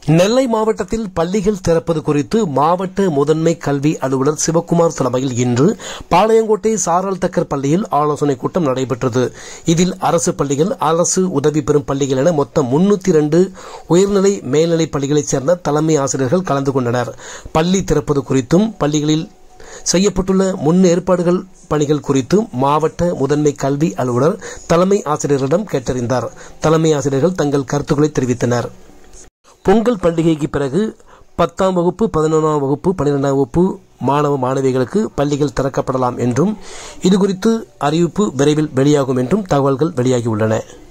நெல்லை மாவட்டத்தில் பள்ளிகள் திறப்பது குறித்து மாவட்ட முதன்மை கல்வி அலுவலர் சிவக்குமார் தலைமையில் இன்று பாளையங்கோட்டை சாரல் தக்கர் பள்ளியில் ஆலோசனைக் கூட்டம் நடைபெற்றது இதில் அரசு பள்ளிகள் அரசு உதவி பெறும் பள்ளிகள் என மொத்தம் முன்னூத்தி இரண்டு உயர்நிலை மேல்நிலை பள்ளிகளைச் சேர்ந்த தலைமை ஆசிரியர்கள் கலந்து கொண்டனர் பள்ளி திறப்பது குறித்தும் பள்ளிகளில் செய்யப்பட்டுள்ள முன்னேற்பாடுகள் பணிகள் குறித்து மாவட்ட முதன்மை கல்வி அலுவலர் தலைமை ஆசிரியர்களிடம் கேட்டறிந்தார் தலைமை ஆசிரியர்கள் தங்கள் கருத்துக்களை தெரிவித்தனர் பொங்கல் பண்டிகைக்கு பிறகு பத்தாம் வகுப்பு பதினொன்றாம் வகுப்பு பன்னிரெண்டாம் வகுப்பு மாணவ மாணவிகளுக்கு பள்ளிகள் திறக்கப்படலாம் என்றும் இதுகுறித்து அறிவிப்பு விரைவில் வெளியாகும் என்றும் தகவல்கள் வெளியாகியுள்ளன